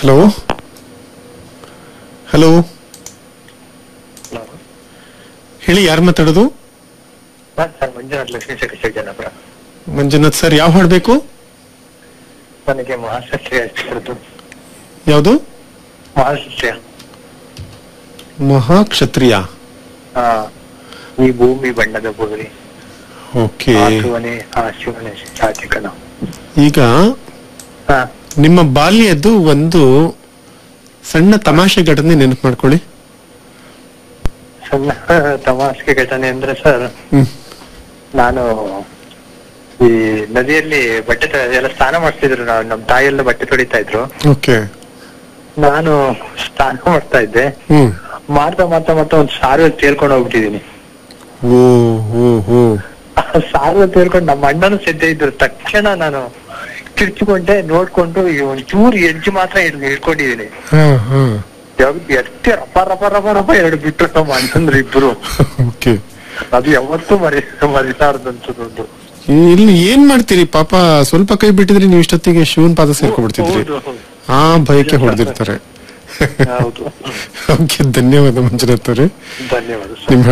Hello hello ಹೇಳಿ ಯಾರು ಮಾತಾಡೋದು ಸರ್ ಮಂಜುನಾಥ್ ಲಕ್ಷ್ಮೀ ಶೇಖರ್ ಜನಪುರ ಮಂಜುನಾಥ್ ಸರ್ ಯಾವ ಹಾಡು ಬೇಕು ನನಗೆ ಮಹಾಸತ್ಯ ಚಿತ್ರದ್ದು ಯಾವುದು ಮಹಾಸತ್ಯ ಮಹಾಕ್ಷತ್ರಿಯ ಆ ಈ ಭೂಮಿ ಬಣ್ಣದ ಬೋರಿ ಓಕೆ ಆ ಶಿವನೇ ಆ ಶಿವನೇ ಸಾಧಿಕನ ಈಗ ಹಾ ನಿಮ್ಮ ಬಾಲ್ಯದ್ದು ಒಂದು ಸಣ್ಣ ತಮಾಷೆ ಘಟನೆ ನೆನಪು ಮಾಡ್ಕೊಳ್ಳಿ ಸಣ್ಣ ತಮಾಷೆ ಘಟನೆ ಅಂದ್ರೆ ಸರ್ ಹ್ಮ್ ನಾನು ಈ ನದಿಯಲ್ಲಿ ಬಟ್ಟೆ ತ- ಎಲ್ಲ ಸ್ನಾನ ಮಾಡ್ತಿದ್ರು ನಾವು ನಮ್ ತಾಯಿ ಎಲ್ಲ ಬಟ್ಟೆ ತೊಳಿತಾ ಇದ್ರು ಓಕೆ ನಾನು ಸ್ನಾನ ಮಾಡ್ತಾ ಇದ್ದೆ ಹ್ಮ್ ಮಾಡ್ತಾ ಮಾಡ್ತಾ ಮಾಡ್ತಾ ಒಂದು ಸಾರು ತೇಲ್ಕೊಂಡು ಹೋಗ್ಬಿಟ್ಟಿದೀನಿ ಓ ಓ ಓ ಆ ಸಾರು ತೇಲ್ಕೊಂಡು ನಮ್ಮ ಅಣ್ಣನು ಸದ್ಯ ಇದ್ರು ತಕ್ಷಣ ನಾನು ಕಿರ್ಚಿಕೊಂಡೆ ನೋಡ್ಕೊಂಡು ಈ ಒಂಚೂರು ಎಡ್ಜ್ ಮಾತ್ರ ಹಿಡ್- ಹಿಡ್ಕೊಂಡಿದೀನಿ ಹಾ ಹಾ ಎಷ್ಟೇ ರಪ ರಪ ರಪ ರಪ ಎರಡು ಬಿಟ್ಟು ನಮ್ಮ ಅಣ್ಣಂದ್ರು ಇಬ್ರು ಓಕೆ ಅದು ಯಾವತ್ತೂ ಮರಿ ಮರಿಲಾರ್ದಂಥದ್ದು ಇಲ್ಲಿ ಏನ್ ಮಾಡ್ತೀರಿ ಪಾಪ ಸ್ವಲ್ಪ ಕೈ ಬಿಟ್ಟಿದ್ರೆ ನೀವು ಇಷ್ಟೊತ್ತಿಗೆ ಶಿವನ್ ಪಾದ ಸೇರ್ಕೊಬಿಡ್ತಿದ್ರಿ ಹೌದು, ಹೌದು. ಆ ಭಯಕ್ಕೆ ಹೊಡೆದಿರ್ತಾರೆ ಹೌದು ಓಕೆ ಧನ್ಯವಾದ ಮಂಜುನಾಥ್ ಅವರೇ ಧನ್ಯವಾದ ಸರ್ ನಿಮ್ಮ